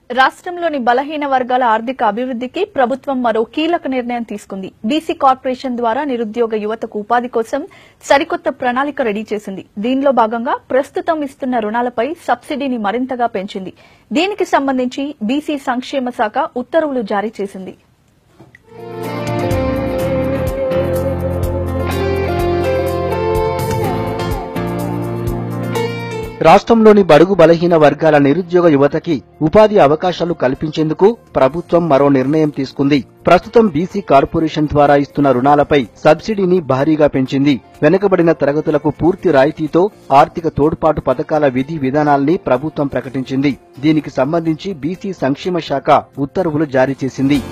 రాష్ట్రంలోని బలహీన వర్గాల ఆర్థిక అభివృద్ధికి ప్రభుత్వం మరో కీలక నిర్ణయం తీసుకుంది బీసీ కార్పొరేషన్ ద్వారా నిరుద్యోగ యువతకు ఉపాధి కోసం సరికొత్త ప్రణాళిక రెడీ చేసింది దీనిలో భాగంగా ప్రస్తుతం ఇస్తున్న రుణాలపై సబ్సిడీని మరింతగా పెంచింది దీనికి సంబంధించి బీసీ సంక్షేమ శాఖ ఉత్తర్వులు జారీ చేసింది రాష్ట్రంలోని బడుగు బలహీన వర్గాల నిరుద్యోగ యువతకి ఉపాధి అవకాశాలు కల్పించేందుకు ప్రభుత్వం మరో నిర్ణయం తీసుకుంది ప్రస్తుతం బీసీ కార్పొరేషన్ ద్వారా ఇస్తున్న రుణాలపై సబ్సిడీని భారీగా పెంచింది వెనుకబడిన తరగతులకు పూర్తి రాయితీతో ఆర్థిక తోడ్పాటు పథకాల విధి విధానాల్ని ప్రభుత్వం ప్రకటించింది దీనికి సంబంధించి బీసీ సంక్షేమ శాఖ ఉత్తర్వులు జారీ చేసింది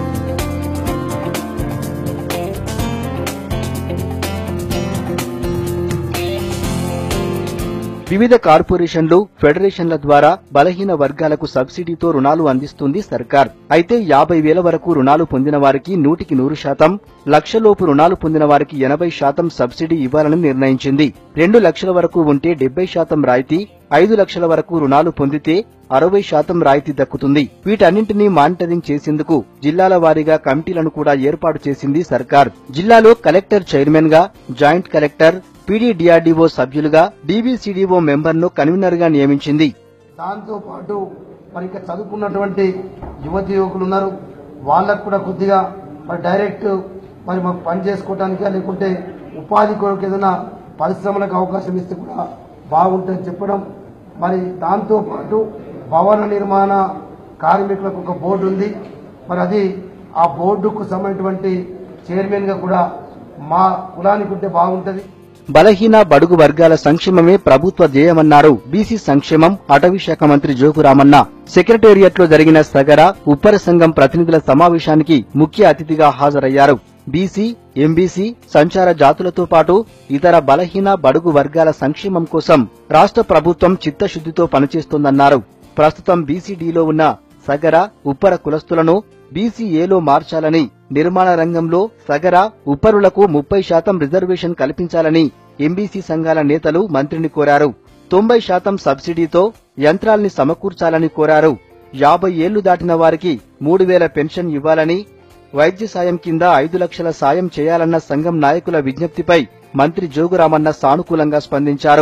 వివిధ కార్పొరేషన్లు ఫెడరేషన్ల ద్వారా బలహీన వర్గాలకు సబ్సిడీతో రుణాలు అందిస్తుంది సర్కార్ అయితే యాభై వేల వరకు రుణాలు పొందిన వారికి నూటికి నూరు శాతం లక్షలోపు రుణాలు పొందిన వారికి ఎనభై శాతం సబ్సిడీ ఇవ్వాలని నిర్ణయించింది రెండు లక్షల వరకు ఉంటే డెబ్బై శాతం రాయితీ ఐదు లక్షల వరకు రుణాలు పొందితే అరవై శాతం రాయితీ దక్కుతుంది వీటన్నింటినీ మానిటరింగ్ చేసేందుకు జిల్లాల వారీగా కమిటీలను కూడా ఏర్పాటు చేసింది సర్కార్ జిల్లాలో కలెక్టర్ చైర్మన్ గా జాయింట్ కలెక్టర్ పీడీడీఆర్డీఓ సభ్యులుగా డీబీసీడీఓ మెంబర్ను కన్వీనర్ గా నియమించింది దాంతో పాటు మరి ఇంకా చదువుకున్నటువంటి యువతి యువకులు ఉన్నారు వాళ్ళకు కూడా కొద్దిగా మరి డైరెక్ట్ మరి మాకు పని చేసుకోవటానికి లేకుంటే ఉపాధి కొరకు ఏదైనా పరిశ్రమలకు అవకాశం ఇస్తే కూడా బాగుంటుందని చెప్పడం మరి దాంతో పాటు భవన నిర్మాణ కార్మికులకు ఒక బోర్డు ఉంది మరి అది ఆ బోర్డుకు సంబంధించినటువంటి చైర్మన్ గా కూడా మా కులానికి ఉంటే బాగుంటది బలహీన బడుగు వర్గాల సంక్షేమమే ప్రభుత్వ ధ్యేయమన్నారు బీసీ సంక్షేమం అటవీ శాఖ మంత్రి జోగురామన్న సెక్రటేరియట్ లో జరిగిన సగర ఉప్పర సంఘం ప్రతినిధుల సమావేశానికి ముఖ్య అతిథిగా హాజరయ్యారు బీసీ ఎంబీసీ సంచార జాతులతో పాటు ఇతర బలహీన బడుగు వర్గాల సంక్షేమం కోసం రాష్ట్ర ప్రభుత్వం చిత్తశుద్దితో పనిచేస్తోందన్నారు ప్రస్తుతం బీసీడీలో ఉన్న సగర ఉప్పర కులస్తులను బీసీఏలో మార్చాలని నిర్మాణ రంగంలో సగర ఉప్పరులకు ముప్పై శాతం రిజర్వేషన్ కల్పించాలని ఎంబీసీ సంఘాల నేతలు మంత్రిని కోరారు తొంభై శాతం సబ్సిడీతో యంత్రాల్ని సమకూర్చాలని కోరారు యాభై ఏళ్లు దాటిన వారికి మూడు వేల పెన్షన్ ఇవ్వాలని వైద్య సాయం కింద ఐదు లక్షల సాయం చేయాలన్న సంఘం నాయకుల విజ్ఞప్తిపై మంత్రి జోగురామన్న సానుకూలంగా స్పందించారు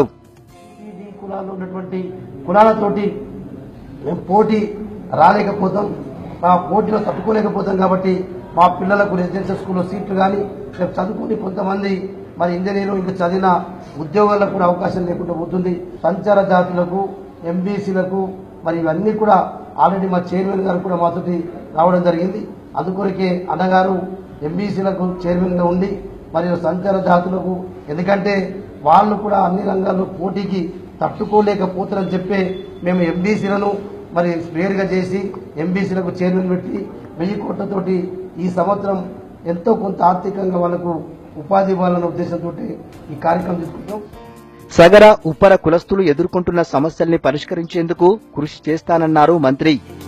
ఈ కులాల్లో ఉన్నటువంటి కులాలతోటి మేము పోటీ రాలేకపోతాం ఆ పోటీలో తట్టుకోలేకపోతాం కాబట్టి మా పిల్లలకు రెసిడెన్షియల్ స్కూల్లో సీట్లు కానీ రేపు చదువుకుని కొంతమంది మరి ఇంజనీరు ఇంకా చదివిన ఉద్యోగాలకు కూడా అవకాశం లేకుండా పోతుంది సంచార జాతులకు ఎంబీసీలకు మరి ఇవన్నీ కూడా ఆల్రెడీ మా చైర్మన్ గారు కూడా మాతోటి రావడం జరిగింది అందుకొరకే అన్నగారు ఎంబీసీలకు చైర్మన్ గా ఉండి మరియు సంచార జాతులకు ఎందుకంటే వాళ్ళు కూడా అన్ని రంగాల్లో పోటీకి తట్టుకోలేకపోతారని చెప్పే మేము ఎంబీసీలను మరి స్పేర్గా చేసి ఎంబీసీలకు చైర్మన్ పెట్టి వెయ్యి కోట్లతోటి ఈ సంవత్సరం ఎంతో కొంత ఆర్థికంగా వాళ్ళకు ఉపాధి ఇవ్వాలన్న ఉద్దేశంతో ఈ కార్యక్రమం తీసుకుంటాం సగర ఉప్పర కులస్తులు ఎదుర్కొంటున్న సమస్యల్ని పరిష్కరించేందుకు కృషి చేస్తానన్నారు మంత్రి